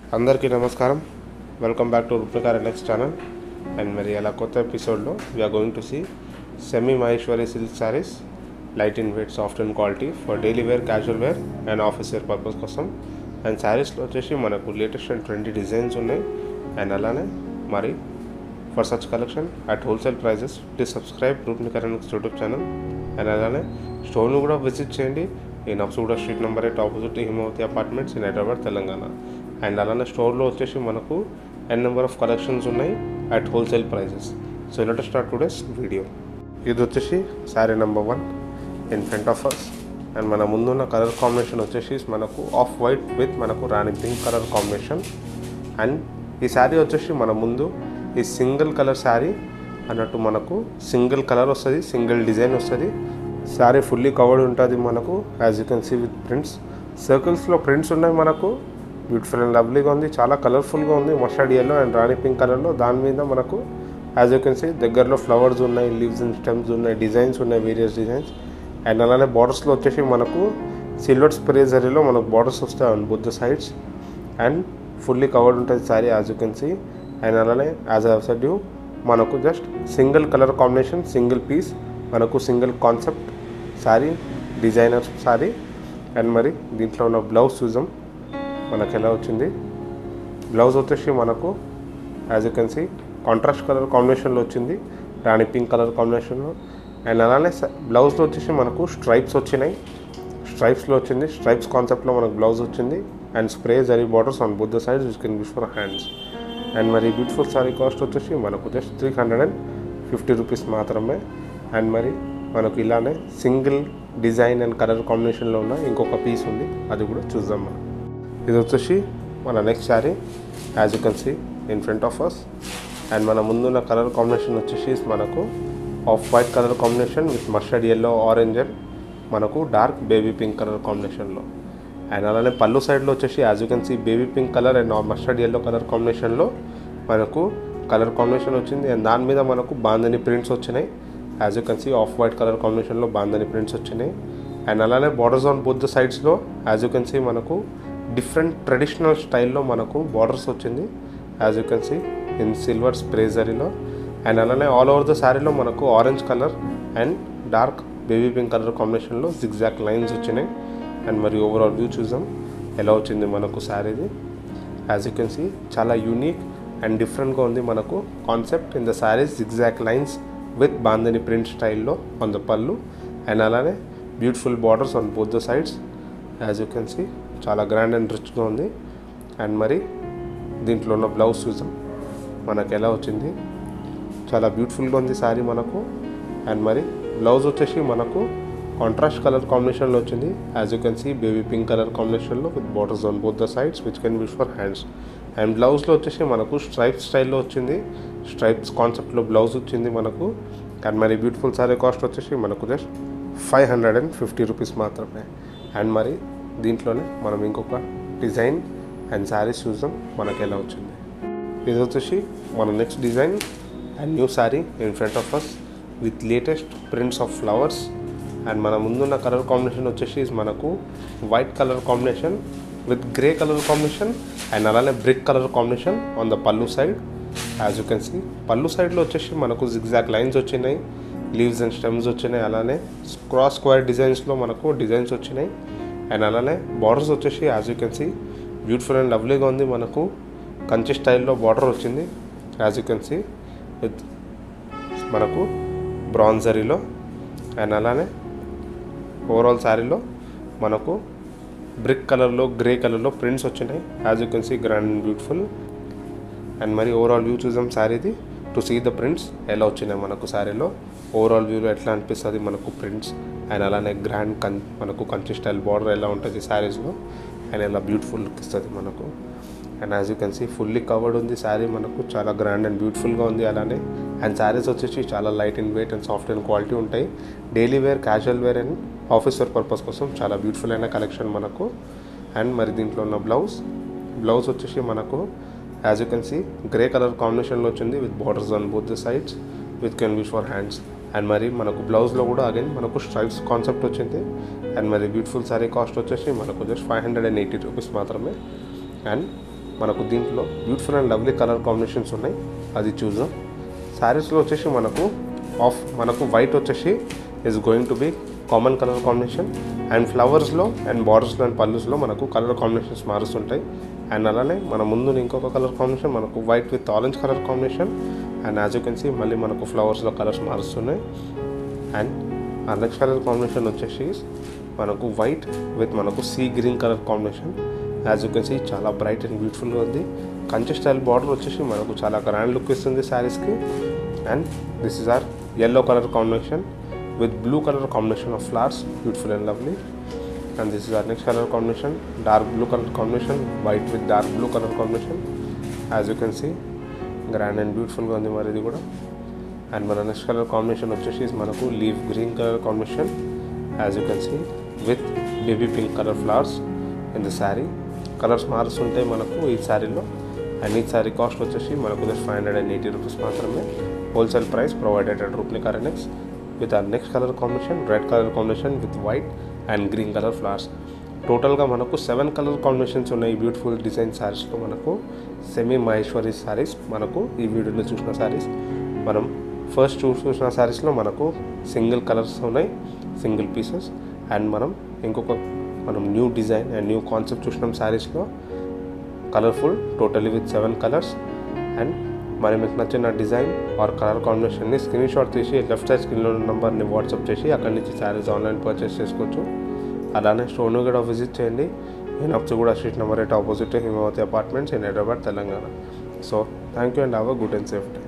అందరికీ నమస్కారం welcome back to రుప్రకార్ ఎలక్స్ ఛానల్ అండ్ మరి అలా కొత్త ఎపిసోడ్లో we're going to see semi Maheshwari silk saris light in weight soft and quality for daily wear casual wear and office wear purpose కోసం అండ్ శారీస్లో వచ్చేసి మనకు లేటెస్ట్ అండ్ ట్వంటీ డిజైన్స్ ఉన్నాయి అండ్ అలానే మరి for such collection at wholesale prices please subscribe రూప్నికరణ్ YouTube channel and అలానే స్టోర్ను కూడా విజిట్ చేయండి ఈ నబ్సుగూడ street number eight opposite Himavathi apartments in Hyderabad Telangana and అలానే స్టోర్లో వచ్చేసి మనకు ఎన్ నెంబర్ ఆఫ్ కలెక్షన్స్ ఉన్నాయి at wholesale prices so let start today's video ఇది వచ్చేసి sari number one in front of us and మన ముందున్న కలర్ కాంబినేషన్ వచ్చేసి మనకు ఆఫ్ వైట్ విత్ మనకు rani pink colour combination and ఈ శారీ వచ్చేసి మన ముందు ఈ సింగిల్ కలర్ శారీ అన్నట్టు మనకు సింగిల్ కలర్ వస్తుంది సింగిల్ డిజైన్ వస్తుంది శారీ ఫుల్లీ కవర్డ్ ఉంటుంది మనకు as you can see with prints సర్కిల్స్లో ప్రింట్స్ ఉన్నాయి మనకు బ్యూటిఫుల్ అండ్ లవ్లీగా ఉంది చాలా కలర్ఫుల్గా ఉంది mustard yellow and rani pink కలర్లో దాని మీద మనకు యాజ్ యూ కెన్ సీ దగ్గరలో ఫ్లవర్స్ ఉన్నాయి లీవ్స్ అండ్ స్టెమ్స్ ఉన్నాయి డిజైన్స్ ఉన్నాయి వేరియస్ డిజైన్స్ అండ్ అలానే బార్డర్స్లో వచ్చేసి మనకు సిల్వర్ స్ప్రే జరీలో మనకు బార్డర్స్ వస్తాయి on both sides and fully covered ఉంటుంది sari as you can see and అలానే యాజ్ ఐ సెడ్ యూ మనకు just single colour combination single piece మనకు single concept sari designer sari and మరి దీంట్లో ఉన్న బ్లౌజ్ చూసాం మనకు ఎలా వచ్చింది బ్లౌజ్ వచ్చేసి మనకు as you can see contrast colour కాంబినేషన్లో వచ్చింది రాణి పింక్ కలర్ కాంబినేషన్లో అండ్ అలానే బ్లౌజ్లో వచ్చేసి మనకు స్ట్రైప్స్ వచ్చినాయి స్ట్రైప్స్లో వచ్చింది స్ట్రైప్స్ కాన్సెప్ట్లో మనకు బ్లౌజ్ వచ్చింది and spray zari borders on both sides which can use for hands and మరి బ్యూటిఫుల్ సారీ కాస్ట్ వచ్చేసి మనకు just three hundred and fifty rupees మాత్రమే అండ్ మరి మనకు ఇలానే సింగిల్ డిజైన్ అండ్ కలర్ కాంబినేషన్లో ఉన్న ఇంకొక పీస్ ఉంది అది కూడా చూద్దాం మనం ఇది వచ్చేసి మన next sari as you can see in front of us and మన ముందున్న కలర్ కాంబినేషన్ వచ్చేసి మనకు off white colour combination with mustard yellow orange and మనకు డార్క్ బేబీ పింక్ కలర్ కాంబినేషన్లో అండ్ అలానే పళ్ళు సైడ్లో వచ్చేసి as you can see baby pink colour and mustard yellow colour కాంబినేషన్లో మనకు కలర్ కాంబినేషన్ వచ్చింది అండ్ దాని మీద మనకు బాందని ప్రింట్స్ వచ్చినాయి as you can see off white colour కాంబినేషన్లో బాందని ప్రింట్స్ వచ్చినాయి అండ్ అలానే బార్డర్స్ ఆన్ బోత్ ద సైడ్స్లో యాజ్ యూ కెన్ సీ మనకు డిఫరెంట్ ట్రెడిషనల్ స్టైల్లో మనకు బార్డర్స్ వచ్చింది as you can see in silver స్ప్రేజరీలో అండ్ అలానే ఆల్ ఓవర్ ద శారీలో మనకు orange colour and dark baby pink colour కాంబినేషన్లో జిగ్జాక్ లైన్స్ వచ్చినాయి అండ్ మరి ఓవరాల్ వ్యూ చూసాం ఎలా వచ్చింది మనకు శారీది యాజ్ యూ కెన్ సీ చాలా యూనిక్ అండ్ డిఫరెంట్గా ఉంది మనకు concept in the saris zigzag lines with bandhani print స్టైల్లో ఆన్ ద పళ్ళు అండ్ అలానే beautiful borders on both the sides as you can see చాలా గ్రాండ్ అండ్ రిచ్గా ఉంది అండ్ మరి దీంట్లో ఉన్న బ్లౌజ్ చూసాం మనకు ఎలా వచ్చింది చాలా బ్యూటిఫుల్గా ఉంది శారీ మనకు అండ్ మరి బ్లౌజ్ వచ్చేసి మనకు కాంట్రాస్ట్ కలర్ కాంబినేషన్లో వచ్చింది as you can see baby pink colour కాంబినేషన్లో with borders on both the sides which can use for hands and బ్లౌజ్లో వచ్చేసి మనకు స్ట్రైప్స్ స్టైల్లో వచ్చింది స్ట్రైప్స్ కాన్సెప్ట్లో బ్లౌజ్ వచ్చింది మనకు అండ్ మరి బ్యూటిఫుల్ సారీ కాస్ట్ వచ్చేసి మనకు just five hundred and fifty rupees మాత్రమే అండ్ మరి దీంట్లోనే మనం ఇంకొక డిజైన్ అండ్ శారీస్ చూద్దాం మనకి ఎలా వచ్చింది ఇది వచ్చేసి మన next design and new sari in front of us with latest prints of flowers and మన ముందున్న కలర్ కాంబినేషన్ వచ్చేసి మనకు white colour combination with grey colour combination and అలానే brick colour combination on the pallu side as you can see pallu సైడ్లో వచ్చేసి మనకు zigzag lines వచ్చినాయి leaves and stems వచ్చినాయి అలానే క్రాస్ స్క్వేర్ డిజైన్స్లో మనకు డిజైన్స్ వచ్చినాయి అండ్ అలానే బార్డర్స్ వచ్చేసి as you can see beautiful and లవ్లీగా ఉంది మనకు కంచి స్టైల్లో బార్డర్ వచ్చింది as you can see with మనకు బ్రాన్జరీలో అండ్ అలానే ఓవరాల్ శారీలో మనకు బ్రిక్ కలర్లో గ్రే కలర్లో ప్రింట్స్ వచ్చినాయి as you can see grand and beautiful and మరి ఓవరాల్ వ్యూ చూసాం శారీది టు సీ ద ప్రింట్స్ ఎలా వచ్చినాయి మనకు శారీలో ఓవరాల్ వ్యూలో ఎట్లా అనిపిస్తుంది మనకు ప్రింట్స్ అండ్ అలానే గ్రాండ్ కన్ మనకు కంచి స్టైల్ బార్డర్ ఎలా ఉంటుంది శారీస్లో అండ్ ఎలా బ్యూటిఫుల్ లుక్ ఇస్తుంది మనకు and as you can see fully covered ఉంది శారీ మనకు చాలా గ్రాండ్ అండ్ బ్యూటిఫుల్గా ఉంది అలానే అండ్ శారీస్ వచ్చేసి చాలా light in weight and soft and quality ఉంటాయి daily wear casual wear and office wear purpose కోసం చాలా బ్యూటిఫుల్ అయిన కలెక్షన్ మనకు అండ్ మరి దీంట్లో ఉన్న బ్లౌజ్ బ్లౌజ్ వచ్చేసి మనకు as you can see grey colour కాంబినేషన్లో వచ్చింది with borders on both the sides with can use for hands and మరి మనకు బ్లౌజ్లో కూడా అగైన్ మనకు స్ట్రైప్స్ కాన్సెప్ట్ వచ్చింది అండ్ మరి బ్యూటిఫుల్ శారీ కాస్ట్ వచ్చేసి మనకు just five hundred and eighty rupees మాత్రమే అండ్ మనకు దీంట్లో beautiful and lovely colour combinations ఉన్నాయి అది చూద్దాం శారీస్లో వచ్చేసి మనకు ఆఫ్ మనకు వైట్ వచ్చేసి is going to be common colour combination and ఫ్లవర్స్లో అండ్ బార్డర్స్లో అండ్ పల్లుస్లో మనకు కలర్ కాంబినేషన్స్ మారుస్తుంటాయి అండ్ అలానే మన ముందు ఇంకొక కలర్ కాంబినేషన్ మనకు white with orange colour combination and as you can see మళ్ళీ మనకు ఫ్లవర్స్లో కలర్స్ మారుస్తున్నాయి అండ్ ఆ నెక్స్ట్ కలర్ కాంబినేషన్ వచ్చేసి మనకు వైట్ విత్ మనకు sea green colour combination as you can see చాలా బ్రైట్ అండ్ బ్యూటిఫుల్గా ఉంది కంచె స్టైల్ బార్డర్ వచ్చేసి మనకు చాలా గ్రాండ్ లుక్ ఇస్తుంది శారీస్కి and this is our yellow colour combination with blue colour combination of flowers beautiful and lovely and this is our next colour combination dark blue colour combination white with dark blue colour combination as you can see grand and బ్యూటిఫుల్గా ఉంది మరి ఇది కూడా and మన next colour combination వచ్చేసి మనకు leaf green colour combination as you can see with baby pink colour flowers in the sari colours మారుస్తుంటాయి మనకు ఈ శారీలో అండ్ ఈ శారీ కాస్ట్ వచ్చేసి మనకు just five hundred and eighty rupees మాత్రమే హోల్సేల్ ప్రైస్ ప్రొవైడెడ్ అట్ రూప్నికా రెనెక్స్ with our next colour combination red colour combination with white and green colour flowers టోటల్గా మనకు సెవెన్ కలర్ కాంబినేషన్స్ ఉన్నాయి ఈ బ్యూటిఫుల్ డిజైన్ శారీస్లో మనకు సెమీ మహేశ్వరి శారీస్ మనకు ఈ వీడియోలో చూసిన శారీస్ మనం ఫస్ట్ చూ చూసిన శారీస్లో మనకు సింగిల్ కలర్స్ ఉన్నాయి సింగిల్ పీసెస్ అండ్ మనం ఇంకొక మనం new design and new concept చూసినాం శారీస్లో colourful totally with seven colours and మరి మీకు నచ్చిన డిజైన్ ఆర్ కలర్ కాంబినేషన్ని స్క్రీన్ షాట్ తీసి లెఫ్ట్ సైడ్ స్క్రీన్లో ఉన్న నెంబర్ని వాట్సాప్ చేసి అక్కడి నుంచి శారీస్ ఆన్లైన్ పర్చేస్ చేసుకోవచ్చు అలానే స్టోర్ను కూడా విజిట్ చేయండి ఇన్ కూడా street number eight opposite Himavathi apartments in Hyderabad Telangana so thank you and have a good and safe day